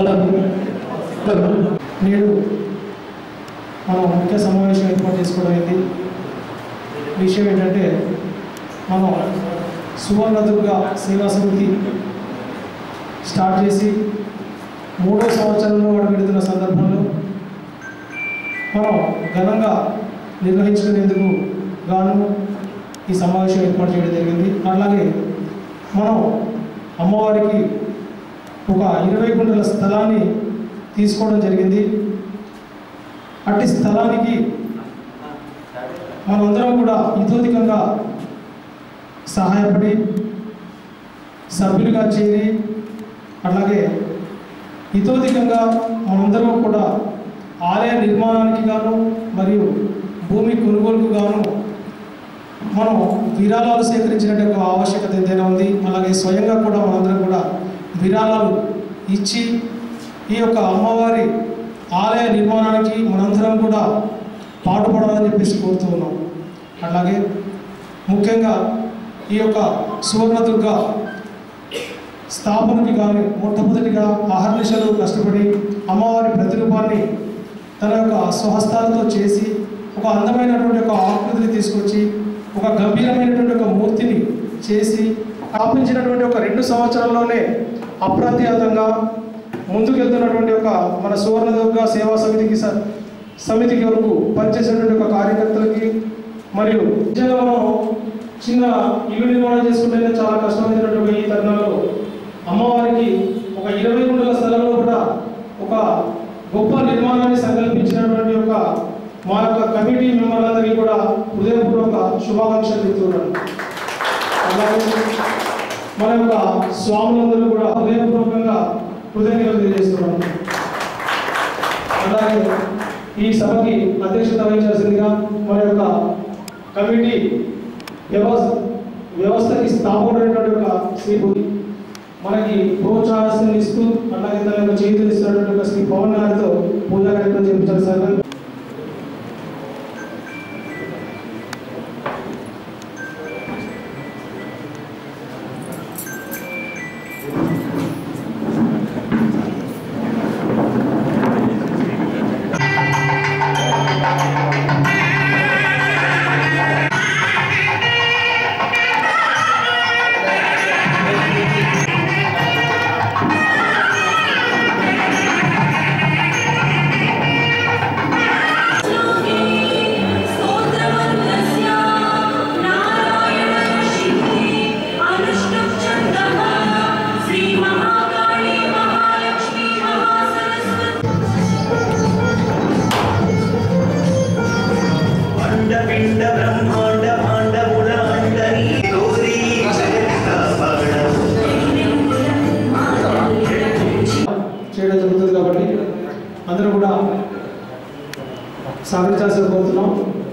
నేడు మనం ముఖ్య సమావేశం ఏర్పాటు చేసుకోవడం అయింది విషయం ఏంటంటే మనం సువర్ణదుర్గ సేవా సమితి స్టార్ట్ చేసి మూడో సంవత్సరంలో అడుగుపెడుతున్న సందర్భంలో మనం ఘనంగా నిర్వహించుకునేందుకు గాను ఈ సమావేశం ఏర్పాటు చేయడం జరిగింది అలాగే మనం అమ్మవారికి ఒక ఇరవై గుంటల స్థలాన్ని తీసుకోవడం జరిగింది అట్టి స్థలానికి మనమందరం కూడా ఇతోధికంగా సహాయపడి సభ్యులుగా చేరి అలాగే ఇతోధికంగా మనందరం కూడా ఆలయ నిర్మాణానికి గాను మరియు భూమి కొనుగోలుకు గాను మనం విరాళాలు సేకరించినట్టు ఒక ఆవశ్యకత ఎంతైనా ఉంది అలాగే స్వయంగా కూడా మనందరం కూడా విరాళాలు ఇచ్చి ఈ యొక్క అమ్మవారి ఆలయ నిర్మాణానికి మనందరం కూడా పాటుపడాలని చెప్పేసి కోరుతూ ఉన్నాం అలాగే ముఖ్యంగా ఈ యొక్క సువర్ణదుర్గ స్థాపనకి కానీ మొట్టమొదటిగా అహర్నిశలు కష్టపడి అమ్మవారి ప్రతిరూపాన్ని తన యొక్క స్వహస్తాలతో చేసి ఒక అందమైనటువంటి ఒక ఆకృతిని తీసుకొచ్చి ఒక గంభీరమైనటువంటి ఒక మూర్తిని చేసి స్థాపించినటువంటి ఒక రెండు సంవత్సరాల్లోనే అప్రతిహతంగా ముందుకెళ్తున్నటువంటి ఒక మన సువర్ణదుర్గ సేవా సమితికి స- సమితికి వరకు పనిచేసినటువంటి ఒక కార్యకర్తలకి మరియు నిజంగా మనం చిన్న ఇల్లు నిర్మాణం చేసుకుంటేనే చాలా కష్టమైనటువంటి ఈ తరుణంలో అమ్మవారికి ఒక ఇరవై గుంటల స్థలంలో కూడా ఒక గొప్ప నిర్మాణాన్ని సంకల్పించినటువంటి ఒక మా యొక్క కమిటీ మెంబర్లందరికీ కూడా హృదయపూర్వక శుభాకాంక్షలు చెప్తున్నాను అలాగే మన యొక్క స్వాములందరూ కూడా హృదయపూర్వకంగా కృతజ్ఞతలు తెలియజేస్తున్నాను అలాగే ఈ సభకి అధ్యక్షత వహించాల్సిందిగా మన యొక్క కమిటీ వ్యవస్థ వ్యవస్థకి స్థాపకుడైనటువంటి ఒక శ్రీ బుద్ధి మనకి ప్రోత్సాహాన్ని ఇస్తూ అలాగే తన యొక్క చేతులు ఇస్తున్నటువంటి ఒక శ్రీ పవన్ గారితో పూజా కార్యక్రమం చేయించాలి సార్ स्तोत्रमन्त्रस्य नारायणशिवे अनुष्टुप्छन्दः श्रीमहाकाली महालक्ष्मी महासरस्वती అండపిండ బ్రహ్మాండ భాండముల అండని గౌరీ జగత్కాపాడము చేయడం జరుగుతుంది కాబట్టి అందరూ కూడా సహకరించాల్సి కోరుతున్నాం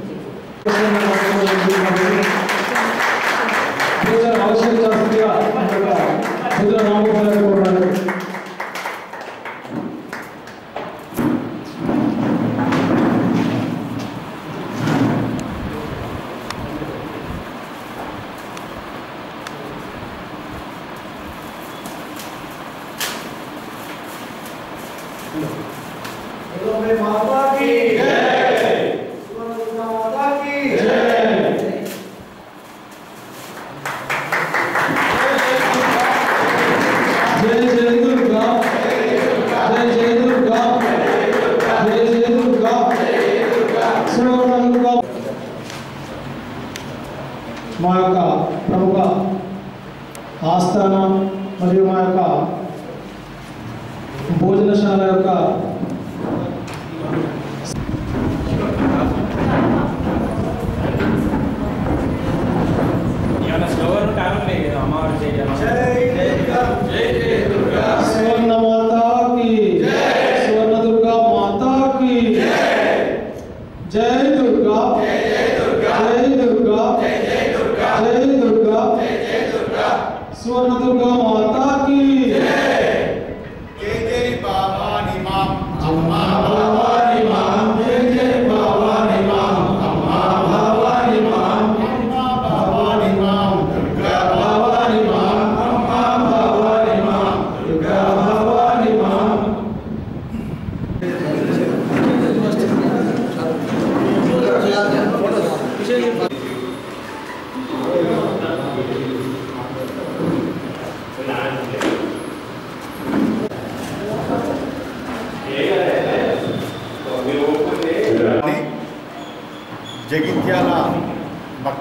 పూజలు ఆవిష్కరించాల్సిందిగా మన యొక్క పూజల నామకరణాన్ని కోరడానికి జై జై దుర్గా జై జై దుర్గా జై జై దుర్గా సువర్ణ దుర్గా మా యొక్క ప్రముఖ ఆస్థాన మరియు మా యొక్క భోజనశాల యొక్క ఏమైనా స్లోగన్ కారణం లేదు అమ్మవారు సువర్ణ మాతా की సువర్ణ దుర్గా మాతా की జై దుర్గా జై దుర్గా జై దుర్గా సువర్ణ దుర్గా మాతా की భవాని మాం జై జై భవాని మాం అమ్మా భవాని మాం భవాని మాం దుర్గా భవాని మాం అమ్మా భవాని మాం దుర్గా భవాని మాం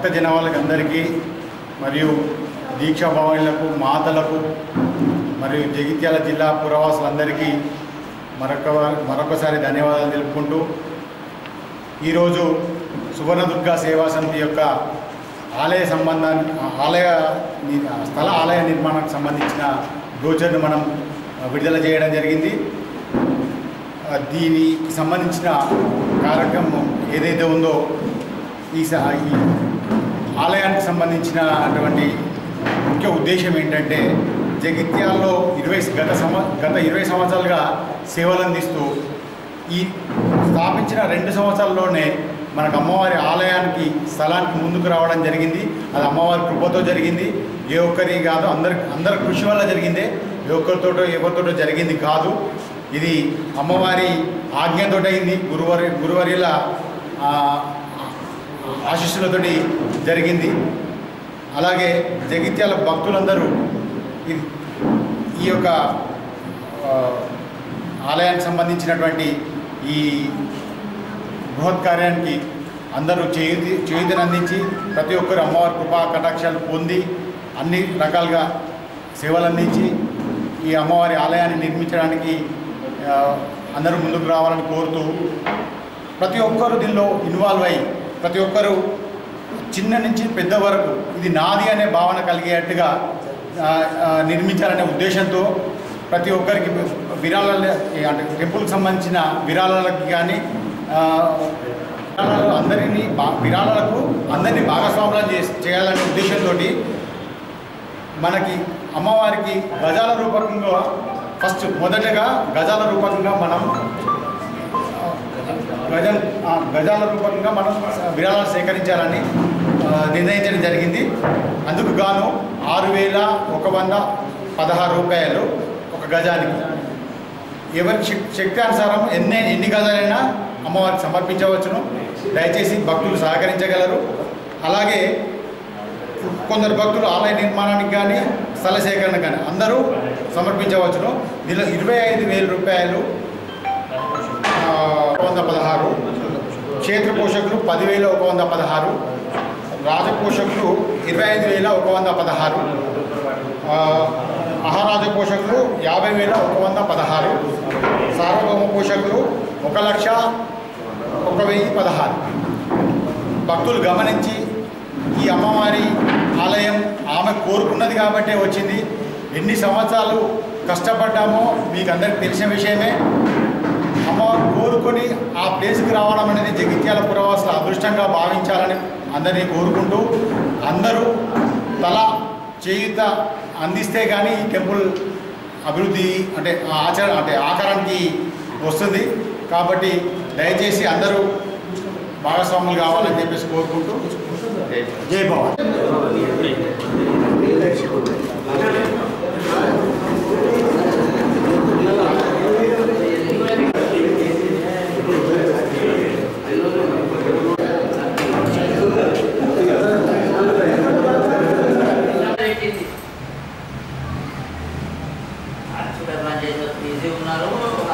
జనాలకు అందరికీ మరియు దీక్షా భవన్లకు మాతలకు మరియు జగిత్యాల జిల్లా పురవాసులందరికీ మరొక మరొకసారి ధన్యవాదాలు తెలుపుకుంటూ ఈరోజు సువర్ణదుర్గ సేవా సమితి యొక్క ఆలయ సంబంధాన్ని ఆలయ ని- స్థల ఆలయ నిర్మాణానికి సంబంధించిన బ్రోచర్ను మనం విడుదల చేయడం జరిగింది ఆ, దీనికి సంబంధించిన కార్యక్రమం ఏదైతే ఉందో ఈ స- ఈ ఆలయానికి సంబంధించిన అటువంటి ముఖ్య ఉద్దేశం ఏంటంటే జగిత్యాల్లో ఇరవై గత సంవ గత ఇరవై సంవత్సరాలుగా సేవలు అందిస్తూ ఈ స్థాపించిన రెండు సంవత్సరాల్లోనే మనకు అమ్మవారి ఆలయానికి స్థలానికి ముందుకు రావడం జరిగింది అది అమ్మవారి కృపతో జరిగింది ఏ ఒక్కరి కాదు అందరి అందరి కృషి వల్ల జరిగిందే ఏ ఒక్కరితోటో ఎవరితోటో జరిగింది కాదు ఇది అమ్మవారి ఆజ్ఞతోటి అయింది గురువారి గురువర్యుల ఆ, ఆశీస్సులతోటి జరిగింది అలాగే జగిత్యాల భక్తులందరూ ఈ- ఈ యొక్క ఆ, ఆలయానికి సంబంధించినటువంటి ఈ బృహత్ కార్యానికి అందరూ చేయుతి చేయుతని అందించి ప్రతి ఒక్కరు అమ్మవారి కృపా కటాక్షాలు పొంది అన్ని రకాలుగా సేవలు అందించి ఈ అమ్మవారి ఆలయాన్ని నిర్మించడానికి ఆ, అందరూ ముందుకు రావాలని కోరుతూ ప్రతి ఒక్కరు దీనిలో ఇన్వాల్వ్ అయ్యి ప్రతి ఒక్కరు చిన్న నుంచి పెద్ద వరకు ఇది నాది అనే భావన కలిగేట్టుగా ఆ, ఆ, నిర్మించాలనే ఉద్దేశంతో ప్రతి ఒక్కరికి విరాళాలు అంటే టెంపుల్కి సంబంధించిన విరాళాలకి కానీ ఆ, విరాళాలు అందరినీ బా విరాళాలకు అందరినీ భాగస్వాములను చే చేయాలనే ఉద్దేశంతో మనకి అమ్మవారికి గజాల రూపకంగా ఫస్ట్ మొదటగా గజాల రూపకంగా మనం గజ ఆ, గజాల రూపకంగా మనం విరాళాలు సేకరించాలని ఆ, నిర్ణయించడం జరిగింది అందుకు గాను ఆరు వేల ఒక వంద పదహారు రూపాయలు ఒక గజానికి ఎవరి శక్- శక్తి అనుసారం ఎన్ని ఎన్ని గజాలైనా అమ్మవారికి సమర్పించవచ్చును దయచేసి భక్తులు సహకరించగలరు అలాగే కొందరు భక్తులు ఆలయ నిర్మాణానికి కానీ స్థల సేకరణ కానీ అందరూ సమర్పించవచ్చును దీనిలో ఇరవై ఐదు వేల రూపాయలు ఆ, ఒక వంద పదహారు క్షేత్ర పోషకులు పదివేల ఒక వంద పదహారు రాజపోషకులు ఇరవై ఐదు వేల ఒక వంద పదహారు ఆ, మహారాజ పోషకులు యాభై వేల ఒక వంద పదహారు సార్వభౌమ పోషకులు ఒక లక్ష ఒక వెయ్యి పదహారు భక్తులు గమనించి ఈ అమ్మవారి ఆలయం ఆమె కోరుకున్నది కాబట్టే వచ్చింది ఎన్ని సంవత్సరాలు కష్టపడ్డామో మీకు అందరికీ తెలిసిన విషయమే అమ్మవారు కోరుకొని ఆ ప్లేస్కి రావడం అనేది జగిత్యాల పురవాసుల అదృష్టంగా భావించాలని అందరినీ కోరుకుంటూ అందరూ తల చేయుత అందిస్తే కానీ ఈ టెంపుల్ అభివృద్ధి అంటే ఆ ఆచరణ అంటే ఆకారానికి వస్తుంది కాబట్టి దయచేసి అందరూ భాగస్వాములు కావాలని చెప్పేసి కోరుకుంటూ జై భవన్ సూపర్ పని చేసి బిజీ ఉన్నారు